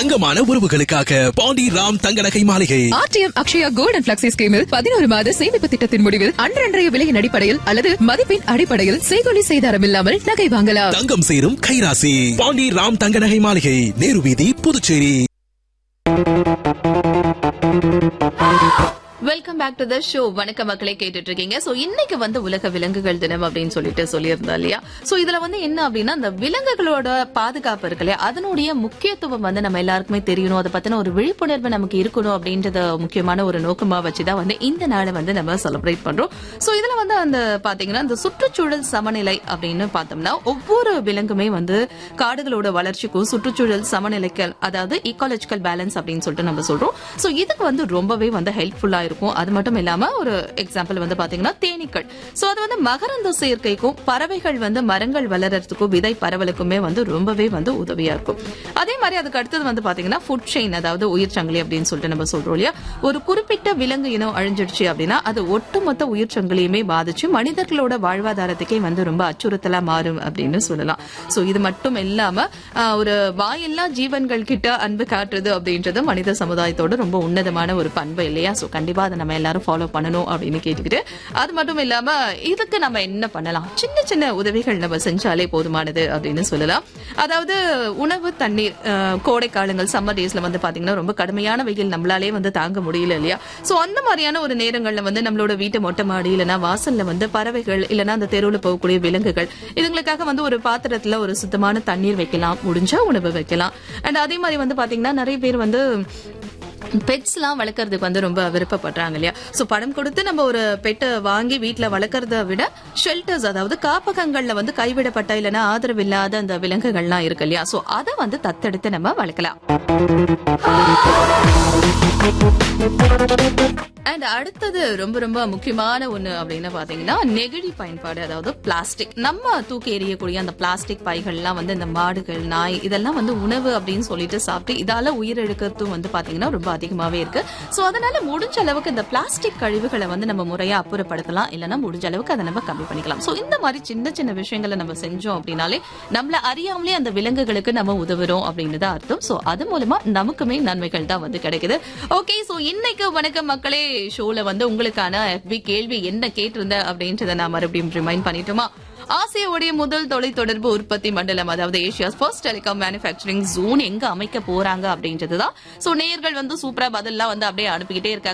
தங்கமான உறவுகளுக்காக பாண்டி ராம் தங்க நகை மாளிகை RTM Akshaya gold and flexi ஸ்கீமில் பதினோரு மாத சேமிப்பு திட்டத்தின் முடிவில் அன்றன்றைய விலையின் அடிப்படையில் அல்லது மதிப்பின் அடிப்படையில் செய்கொலி செய்தாரம் இல்லாமல் நகை வாங்கலாம் தங்கம் சேரும் கைராசி பாண்டி ராம் தங்க நகை மாளிகை நேரு வீதி Puducherry welcome back to the show வணக்க மக்களே கேட்டுட்டு இருக்கீங்க சோ இன்னைக்கு வந்து உலக விலங்குகள் தினம் அப்படின்னு சொல்லிட்டு சொல்லியிருந்தோம் இல்லையா சோ இதுல வந்து என்ன அப்படின்னா அந்த விலங்குகளோட பாதுகாப்பு இருக்கு இல்லையா அதனுடைய முக்கியத்துவம் வந்து நம்ம எல்லாருக்குமே தெரியணும் அதை பத்தின ஒரு விழிப்புணர்வு நமக்கு இருக்கணும் அப்படின்றத முக்கியமான ஒரு நோக்கமா வச்சுதான் வந்து இந்த நாளை வந்து நம்ம செலிப்ரேட் பண்றோம் சோ இதுல வந்து அந்த பாத்தீங்கன்னா அந்த சுற்றுச்சூழல் சமநிலை அப்படின்னு பார்த்தோம்னா ஒவ்வொரு விலங்குமே வந்து காடுகளோட வளர்ச்சிக்கும் சுற்றுச்சூழல் சமநிலைகள் அதாவது ஈக்காலஜிக்கல் பேலன்ஸ் அப்படின்னு சொல்லிட்டு நம்ம சொல்றோம் சோ இதுக்கு வந்து ரொம்பவே வந்து ஹெல்ப்ஃபுல்லா இருக்கும் அது மட்டும் இல்லாம ஒரு எக்ஸாம்பிள் வந்து பாத்தீங்கன்னா தேனீக்கள் சோ அது வந்து மகரந்த சேர்க்கைக்கும் பறவைகள் வந்து மரங்கள் வளர்றதுக்கும் விதை பரவலுக்குமே வந்து ரொம்பவே வந்து உதவியா இருக்கும் அதே மாதிரி அதுக்கு அடுத்தது வந்து பாத்தீங்கன்னா ஃபுட் செயின் அதாவது உயிர் சங்கிலி அப்படின்னு சொல்லிட்டு நம்ம சொல்றோம் இல்லையா ஒரு குறிப்பிட்ட விலங்கு இனம் அழிஞ்சிடுச்சு அப்படின்னா அது ஒட்டுமொத்த உயிர் சங்கிலியுமே பாதிச்சு மனிதர்களோட வாழ்வாதாரத்துக்கே வந்து ரொம்ப அச்சுறுத்தலா மாறும் அப்படின்னு சொல்லலாம் சோ இது மட்டும் இல்லாம ஆஹ், ஒரு வாயில்லா ஜீவன்கள் கிட்ட அன்பு காட்டுறது அப்படின்றது மனித சமுதாயத்தோட ரொம்ப உன்னதமான ஒரு பண்பு இல்லையா சோ கண்டிப்பா அதை நம்ம எல்லாரும் ஃபாலோ பண்ணணும் அப்படின்னு கேட்டுக்கிட்டு அது மட்டும் இல்லாம இதுக்கு நம்ம என்ன பண்ணலாம் சின்ன சின்ன உதவிகள் நம்ம செஞ்சாலே போதுமானது அப்படின்னு சொல்லலாம் அதாவது உணவு தண்ணீர் ஆஹ், கோடை காலங்கள் சம்மர் டேஸ்ல வந்து பாத்தீங்கன்னா ரொம்ப கடுமையான வெயில் நம்மளாலே வந்து தாங்க முடியல இல்லையா சோ அந்த மாதிரியான ஒரு நேரங்கள்ல வந்து நம்மளோட வீட்டு மொட்டை மாடி இல்லைன்னா வாசல்ல வந்து பறவைகள் இல்லைன்னா அந்த தெருவுல போகக்கூடிய விலங்குகள் இதுங்களுக்காக வந்து ஒரு பாத்திரத்துல ஒரு சுத்தமான தண்ணீர் வைக்கலாம் முடிஞ்சா உணவு வைக்கலாம் அண்ட் அதே மாதிரி வந்து பாத்தீங்கன்னா நிறைய பேர் வந்து பெட்ஸ்லாம் வளர்க்கறதுக்கு வந்து ரொம்ப விருப்பப்படுறாங்க இல்லையா சோ பணம் கொடுத்து நம்ம ஒரு பெட்டை வாங்கி வீட்ல வளர்க்கறத விட ஷெல்டர்ஸ் அதாவது காப்பகங்கள்ல வந்து கைவிடப்பட்ட இல்லைன்னா ஆதரவு இல்லாத அந்த விலங்குகள்லாம் இருக்கு இல்லையா சோ அதை வந்து தத்தெடுத்து நம்ம வளர்க்கலாம் அண்ட் அடுத்தது ரொம்ப ரொம்ப முக்கியமான ஒண்ணு அப்படின்னு பாத்தீங்கன்னா நெகிழி பயன்பாடு அதாவது பிளாஸ்டிக் நம்ம தூக்கி எறியக்கூடிய அந்த பிளாஸ்டிக் பைகள்லாம் வந்து இந்த மாடுகள் நாய் இதெல்லாம் வந்து உணவு அப்படின்னு சொல்லிட்டு சாப்பிட்டு இதால உயிரிழக்கிறதும் வந்து பாத்தீங்கன்னா ரொம்ப அதிகமாவே இருக்கு சோ அதனால முடிஞ்ச அளவுக்கு இந்த பிளாஸ்டிக் கழிவுகளை வந்து நம்ம முறையா அப்புறப்படுத்தலாம் இல்லைன்னா முடிஞ்ச அளவுக்கு அதை நம்ம கம்மி பண்ணிக்கலாம் சோ இந்த மாதிரி சின்ன சின்ன விஷயங்களை நம்ம செஞ்சோம் அப்படின்னாலே நம்மள அறியாமலே அந்த விலங்குகளுக்கு நம்ம உதவுறோம் அப்படின்னு தான் அர்த்தம் சோ அது மூலமா நமக்குமே நன்மைகள் தான் வந்து கிடைக்குது ஓகே சோ இன்னைக்கு வணக்கம் மக்களே ஷோல வந்து உங்களுக்கான FB கேள்வி என்ன கேட்டிருந்தேன் அப்படின்றத நான் மறுபடியும் ரிமைண்ட் பண்ணிட்டுமா ஆசியாவுடைய முதல் தொலைத்தொடர்பு உற்பத்தி மண்டலம் அதாவது Asia's first telecom manufacturing zone எங்க அமைக்க போறாங்க அப்படின்றதுதான் சோ நேயர்கள் வந்து சூப்பரா பதில்லாம் வந்து அப்படியே அனுப்பிக்கிட்டே இருக்காங்க